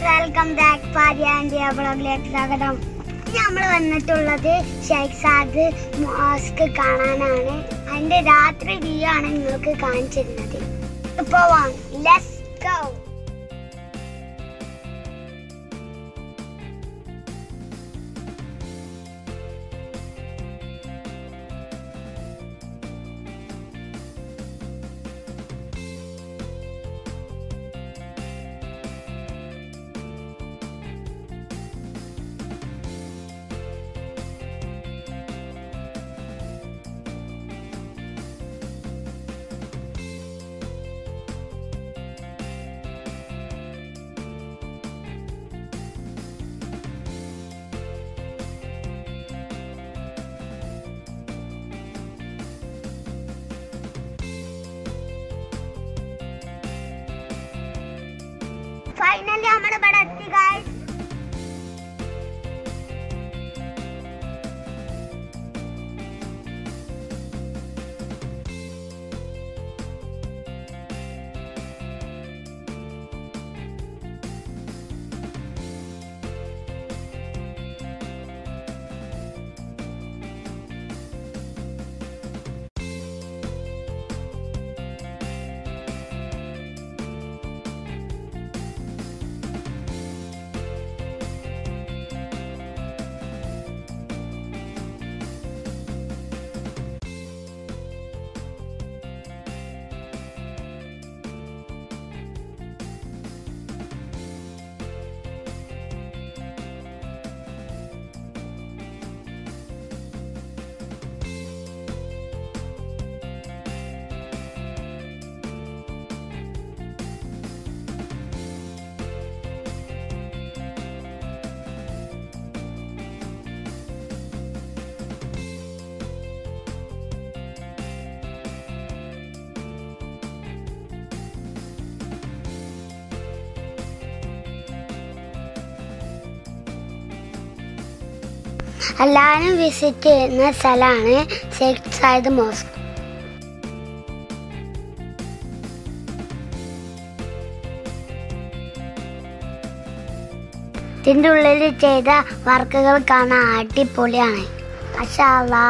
Welcome back പാരിയാൻ്റെ ബ്ലോഗിലേക്ക് സ്വാഗതം നമ്മൾ വന്നിട്ടുള്ളത് ഷൈഖ്സാദ് മോസ്ക് കാണാനാണ് അതിന്റെ രാത്രി വ്യൂ ആണ് നിങ്ങൾക്ക് കാണിച്ചിരുന്നത് പോവാം ലെറ്റ്സ് ഗോ ഫൈനലി നമ്മൾ ഇവിടെ എത്തി guys. എല്ലാവരും വിസിറ്റ് ചെയ്യുന്ന സ്ഥലമാണ് ഷെയ്ഖ് സായിദ് മോസ്ക് ഇതിൻ്റെ ഉള്ളിൽ ചെയ്ത വർക്കുകൾ കാണാൻ അടിപൊളിയാണ് പക്ഷേ അല്ലാ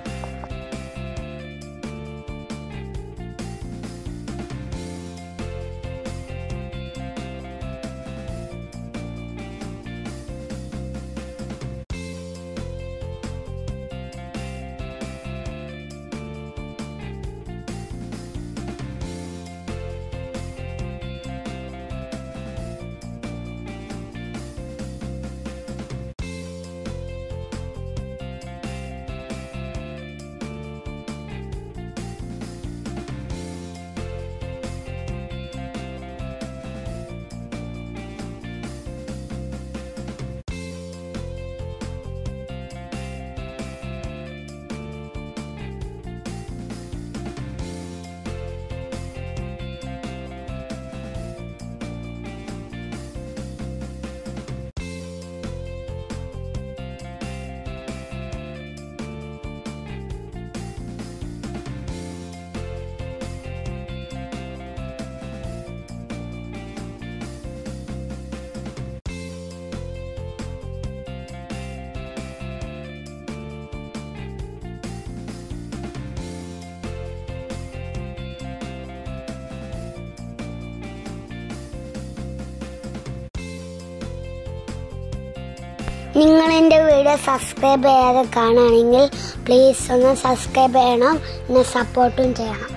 നിങ്ങൾ എൻ്റെ വീഡിയോ സബ്സ്ക്രൈബ് ചെയ്യാതെ കാണുകയാണെങ്കിൽ പ്ലീസ് ഒന്ന് സബ്സ്ക്രൈബ് ചെയ്യണം എന്നെ സപ്പോർട്ടും ചെയ്യണം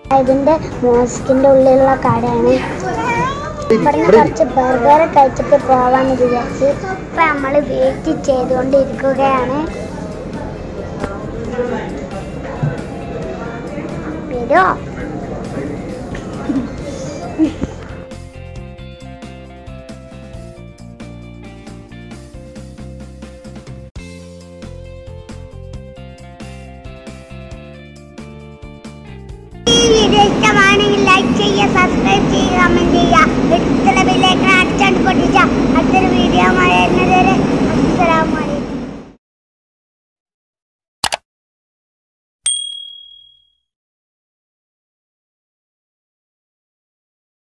ഇതിന്റെ മോസ്കിന്റെ ഉള്ളിലുള്ള കടയാണ് ഇവിടുന്ന് കുറച്ച് ബർഗർ കഴിച്ചിട്ട് പോവാന്ന് വിചാരിച്ച് ഇപ്പൊ നമ്മൾ വെയിറ്റ് ചെയ്തുകൊണ്ടിരിക്കുകയാണ് വരുമോ ഈ വീഡിയോ ഇഷ്ടമാണെങ്കിൽ ലൈക്ക് ചെയ്യുക സബ്സ്ക്രൈബ് ചെയ്യുക കമന്റ് ചെയ്യുക അടുത്തുള്ള ബില്ലേക്ക് അടിച്ചാണ്ട് പൊട്ടിച്ച അടുത്തൊരു വീഡിയോ